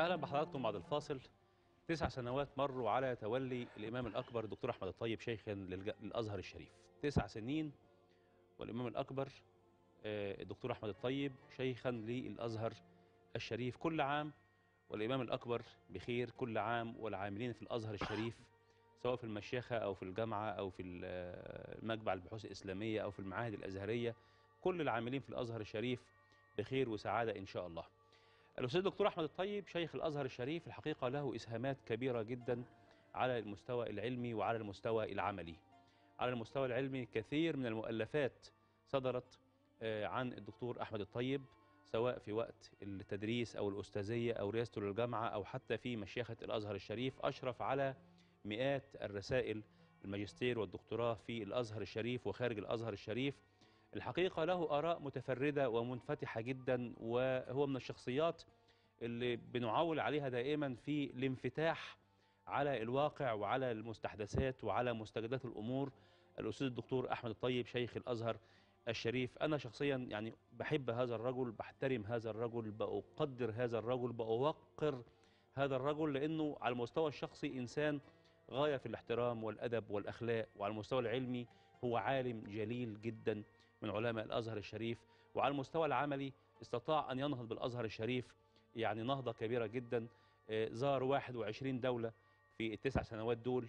اهلا بحضراتكم بعد الفاصل تسع سنوات مروا على تولي الامام الاكبر الدكتور احمد الطيب شيخا للج- للازهر الشريف تسع سنين والامام الاكبر آه، الدكتور احمد الطيب شيخا للازهر الشريف كل عام والامام الاكبر بخير كل عام والعاملين في الازهر الشريف سواء في المشيخه او في الجامعه او في ال- آه، المجمع البحوث الاسلاميه او في المعاهد الازهريه كل العاملين في الازهر الشريف بخير وسعاده ان شاء الله الأستاذ الدكتور أحمد الطيب شيخ الأزهر الشريف الحقيقة له إسهامات كبيرة جدا على المستوى العلمي وعلى المستوى العملي على المستوى العلمي كثير من المؤلفات صدرت آه، عن الدكتور أحمد الطيب سواء في وقت التدريس أو الأستاذية أو رئاسته للجامعة أو حتى في مشيخة الأزهر الشريف أشرف على مئات الرسائل الماجستير والدكتوراه في الأزهر الشريف وخارج الأزهر الشريف الحقيقة له آراء متفردة ومنفتحة جدا وهو من الشخصيات اللي بنعول عليها دائما في الانفتاح على الواقع وعلى المستحدثات وعلى مستجدات الأمور الأستاذ الدكتور أحمد الطيب شيخ الأزهر الشريف أنا شخصيا يعني بحب هذا الرجل بحترم هذا الرجل بأقدر هذا الرجل بأوقر هذا الرجل لأنه على المستوى الشخصي إنسان غاية في الاحترام والأدب والأخلاق وعلى المستوى العلمي هو عالم جليل جدا من علماء الأزهر الشريف وعلى المستوى العملي استطاع أن ينهض بالأزهر الشريف يعني نهضة كبيرة جدا آه، زار 21 دولة في التسع سنوات دول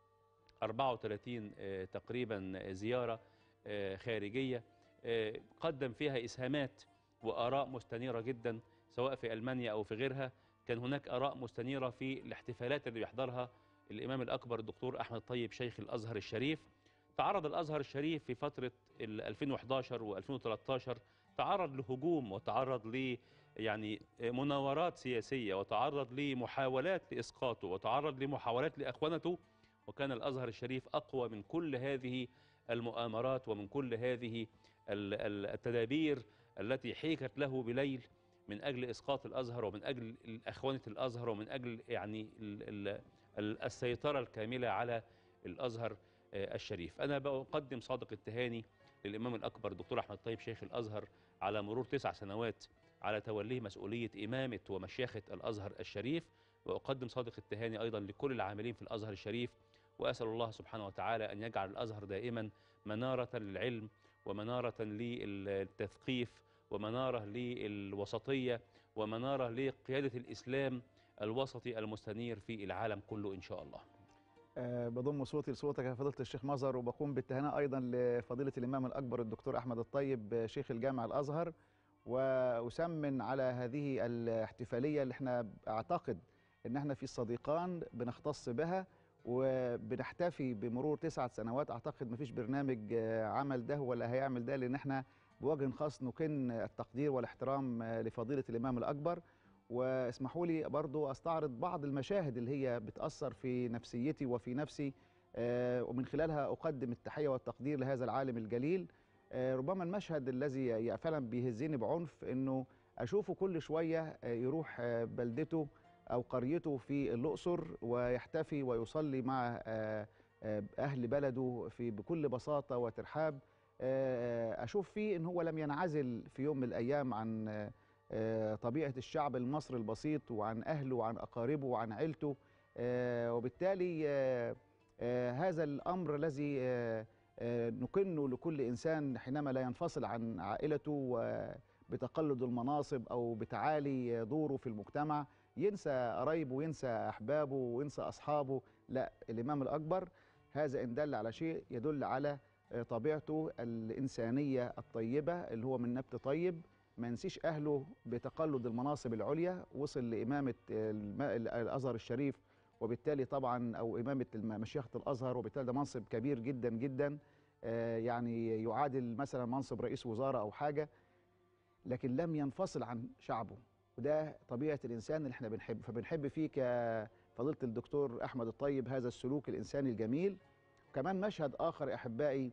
34 آه، تقريبا زيارة آه، خارجية آه، قدم فيها إسهامات وآراء مستنيرة جدا سواء في ألمانيا أو في غيرها كان هناك آراء مستنيرة في الاحتفالات اللي بيحضرها الإمام الأكبر الدكتور أحمد الطيب شيخ الأزهر الشريف تعرض الأزهر الشريف في فترة ال 2011 و2013 تعرض لهجوم وتعرض ل يعني مناورات سياسية وتعرض لمحاولات لإسقاطه وتعرض لمحاولات لأخونته وكان الأزهر الشريف أقوى من كل هذه المؤامرات ومن كل هذه ال- ال- التدابير التي حيكت له بليل من أجل إسقاط الأزهر ومن أجل أخوانة الأزهر ومن أجل يعني ال- ال- ال- السيطرة الكاملة على الأزهر آه، الشريف أنا بقدم صادق التهاني للإمام الأكبر الدكتور أحمد طيب شيخ الأزهر على مرور تسع سنوات على توليه مسؤولية إمامة ومشيخة الأزهر الشريف وأقدم صادق التهاني أيضا لكل العاملين في الأزهر الشريف وأسأل الله سبحانه وتعالى أن يجعل الأزهر دائما منارة للعلم ومنارة للتثقيف ومنارة للوسطية ومنارة لقيادة الإسلام الوسطي المستنير في العالم كله إن شاء الله أه بضم صوتي لصوتك يا فضيلة الشيخ مظهر وبقوم بالتهنئة أيضا لفضيلة الإمام الأكبر الدكتور أحمد الطيب آه، شيخ الجامع الأزهر وأسمن على هذه الاحتفالية اللي احنا أعتقد إن احنا في الصديقان بنختص بها وبنحتفي بمرور تسعة سنوات أعتقد مفيش برنامج آه، عمل ده ولا هيعمل ده لأن احنا بوجه خاص نكن التقدير والاحترام آه، لفضيلة الإمام الأكبر واسمحوا لي برضو استعرض بعض المشاهد اللي هي بتأثر في نفسيتي وفي نفسي آه، ومن خلالها أقدم التحية والتقدير لهذا العالم الجليل آه، ربما المشهد الذي ي- فعلا بيهزني بعنف أنه أشوفه كل شوية آه، يروح آه، بلدته أو قريته في الأقصر ويحتفي ويصلي مع آه، آه، أهل بلده في بكل بساطة وترحاب آه، أشوف فيه أن هو لم ينعزل في يوم من الأيام عن آه، آه، طبيعة الشعب المصري البسيط وعن أهله وعن أقاربه وعن عيلته آه، وبالتالي آه، آه، هذا الأمر الذي آه، آه، نكنه لكل إنسان حينما لا ينفصل عن عائلته آه، بتقلد المناصب أو بتعالي آه، دوره في المجتمع ينسى قرايبه وينسى أحبابه وينسى أصحابه لا الإمام الأكبر هذا إن دل على شيء يدل على آه، طبيعته الإنسانية الطيبة اللي هو من نبت طيب ما ينسيش أهله بتقلد المناصب العليا وصل لإمامة الم- الأزهر الشريف وبالتالي طبعا أو إمامة الم- مشيخة الأزهر وبالتالي ده منصب كبير جدا جدا آه، يعني يعادل مثلا منصب رئيس وزارة أو حاجة لكن لم ينفصل عن شعبه وده طبيعة الإنسان اللي احنا بنحب فبنحب فيه كفضيلة الدكتور أحمد الطيب هذا السلوك الإنساني الجميل كمان مشهد آخر يا أحبائي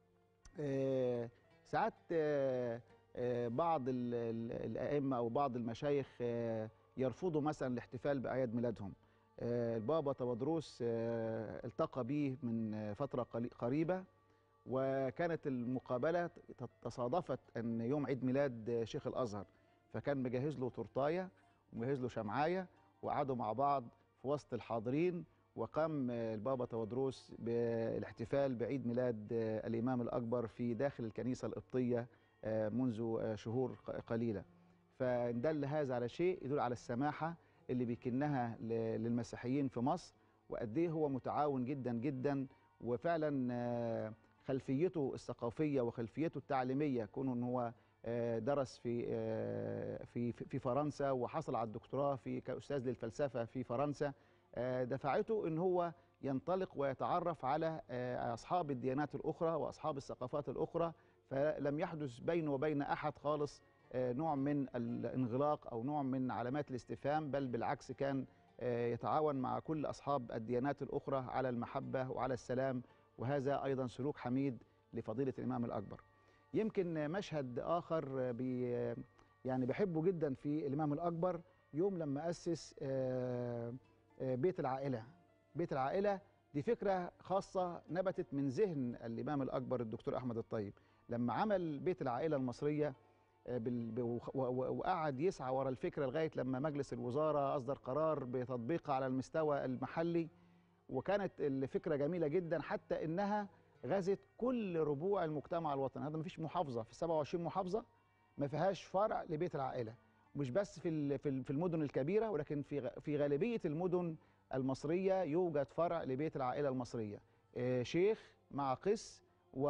آه، ساعات آه، آه، بعض ال- ال- الأئمة أو بعض المشايخ آه، يرفضوا مثلا الاحتفال بأعياد ميلادهم آه، البابا تودروس آه، التقى به من آه، فترة قلي- قريبة وكانت المقابلة ت- تصادفت أن يوم عيد ميلاد آه، شيخ الأزهر فكان مجهز له تورتاية ومجهز له شمعاية وقعدوا مع بعض في وسط الحاضرين وقام آه، البابا تودروس بالاحتفال بعيد ميلاد آه، الإمام الأكبر في داخل الكنيسة القبطية آه، منذ آه، شهور ق- قليلة فإن دل هذا على شيء يدل على السماحة اللي بيكنها ل- للمسيحيين في مصر وقد ايه هو متعاون جدا جدا وفعلا آه، خلفيته الثقافيه وخلفيته التعليميه كونه ان هو آه، درس في آه، في في في فرنسا وحصل على الدكتوراه في كاستاذ للفلسفه في فرنسا آه، دفعته ان هو ينطلق ويتعرف على آه، اصحاب الديانات الاخرى واصحاب الثقافات الاخرى فلم يحدث بينه وبين احد خالص آه، نوع من الانغلاق او نوع من علامات الاستفهام بل بالعكس كان آه، يتعاون مع كل اصحاب الديانات الاخرى على المحبه وعلى السلام وهذا ايضا سلوك حميد لفضيله الامام الاكبر. يمكن مشهد اخر بي يعني بحبه جدا في الامام الاكبر يوم لما اسس آه، آه، بيت العائله. بيت العائله دي فكره خاصه نبتت من ذهن الامام الاكبر الدكتور احمد الطيب لما عمل بيت العائله المصريه آه، بال- ب- و- و- وقعد يسعى ورا الفكره لغايه لما مجلس الوزاره اصدر قرار بتطبيقها على المستوى المحلي وكانت الفكره جميله جدا حتى انها غزت كل ربوع المجتمع الوطني هذا مفيش محافظه في 27 محافظه ما فيهاش فرع لبيت العائله مش بس في ال- في ال- في المدن الكبيره ولكن في غ- في غالبيه المدن المصريه يوجد فرع لبيت العائله المصريه آه، شيخ مع قس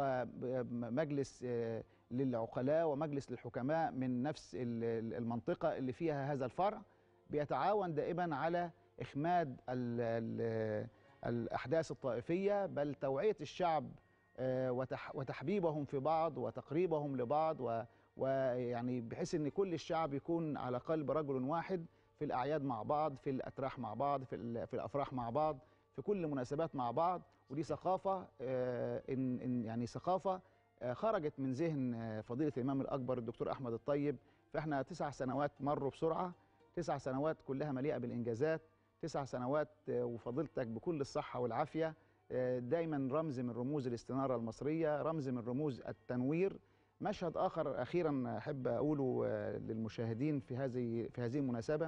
ومجلس آه، للعقلاء ومجلس للحكماء من نفس ال- ال- المنطقه اللي فيها هذا الفرع بيتعاون دائما على اخماد ال ال الاحداث الطائفيه بل توعيه الشعب آه، وتح وتحبيبهم في بعض وتقريبهم لبعض و- ويعني بحيث ان كل الشعب يكون على قلب رجل واحد في الاعياد مع بعض في الاتراح مع بعض في ال- في الافراح مع بعض في كل المناسبات مع بعض ودي ثقافه آه، ان إن يعني ثقافه آه، خرجت من ذهن آه، فضيله الامام الاكبر الدكتور احمد الطيب فاحنا تسع سنوات مروا بسرعه تسع سنوات كلها مليئه بالانجازات تسع سنوات آه، وفضيلتك بكل الصحه والعافيه آه، دايما رمز من رموز الاستناره المصريه رمز من رموز التنوير مشهد اخر اخيرا احب اقوله آه، للمشاهدين في هذه في هذه المناسبه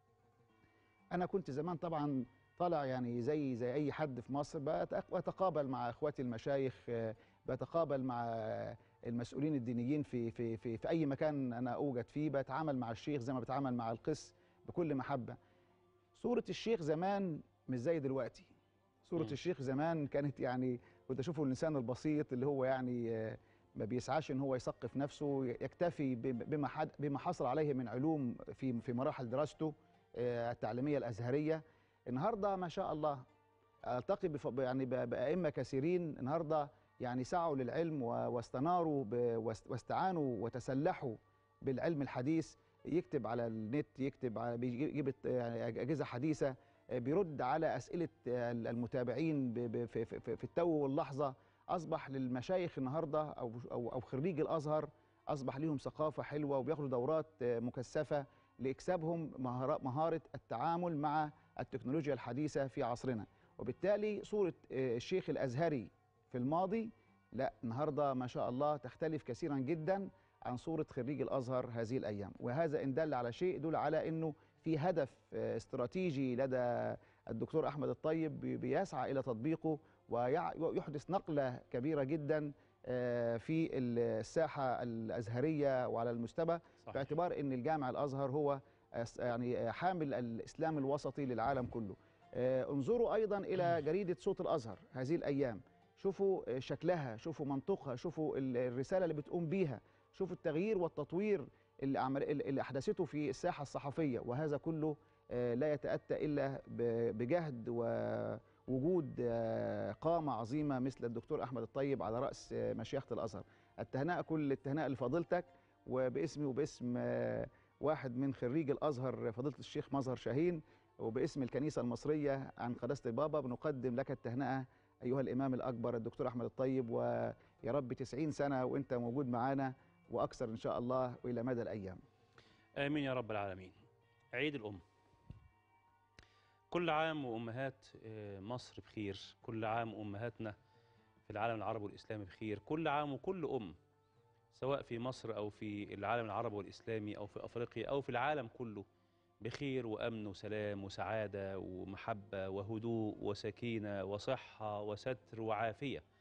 انا كنت زمان طبعا طالع يعني زي زي اي حد في مصر بتق- بتقابل مع اخواتي المشايخ آه، بتقابل مع المسؤولين الدينيين في في في في اي مكان انا اوجد فيه بتعامل مع الشيخ زي ما بتعامل مع القس بكل محبه صوره الشيخ زمان مش زي دلوقتي صوره مم. الشيخ زمان كانت يعني كنت اشوفه الانسان البسيط اللي هو يعني آه، ما بيسعاش ان هو يثقف نفسه يكتفي ب- بما حد بما حصل عليه من علوم في في مراحل دراسته آه، التعليميه الازهريه النهارده ما شاء الله التقي بف- يعني ب- بائمه كثيرين النهارده يعني سعوا للعلم و- واستناروا ب- واست- واستعانوا وتسلحوا بالعلم الحديث يكتب على النت يكتب على بيجيب الت- يعني اجهزه حديثه آه، بيرد على اسئله آه، المتابعين ب- ب- في, في, في- في التو واللحظه اصبح للمشايخ النهارده او او او خريج الازهر اصبح ليهم ثقافه حلوه وبياخدوا دورات آه، مكثفه لاكسابهم مهارة مهاره التعامل مع التكنولوجيا الحديثه في عصرنا وبالتالي صوره آه، الشيخ الازهري في الماضي لا النهارده ما شاء الله تختلف كثيرا جدا عن صوره خريج الازهر هذه الايام وهذا ان دل على شيء يدل على انه في هدف آه، استراتيجي لدى الدكتور احمد الطيب بي- بيسعى الى تطبيقه ويع- ويحدث نقله كبيره جدا آه، في الساحه الازهريه وعلى المستوى صحيح. باعتبار ان الجامع الازهر هو أس- يعني آه، حامل الاسلام الوسطي للعالم كله آه، انظروا ايضا الى جريده صوت الازهر هذه الايام شوفوا آه، شكلها شوفوا منطقها شوفوا ال- الرساله اللي بتقوم بيها شوفوا التغيير والتطوير اللي عمل اللي احدثته في الساحه الصحفيه وهذا كله آه، لا يتاتى الا ب- بجهد ووجود آه، قامه عظيمه مثل الدكتور احمد الطيب على راس آه، مشيخه الازهر التهنئه كل التهنئه لفضيلتك وباسمي وباسم آه، واحد من خريج الازهر فضيله الشيخ مظهر شاهين وباسم الكنيسه المصريه عن قداسه البابا بنقدم لك التهنئه ايها الامام الاكبر الدكتور احمد الطيب ويا رب 90 سنه وانت موجود معانا واكثر ان شاء الله والى مدى الايام آمين يا رب العالمين عيد الأم كل عام وأمهات آه، مصر بخير كل عام وأمهاتنا في العالم العربي والإسلامي بخير كل عام وكل أم سواء في مصر أو في العالم العربي والإسلامي أو في أفريقيا أو في العالم كله بخير وامن وسلام وسعاده ومحبه وهدوء وسكينه وصحه وستر وعافيه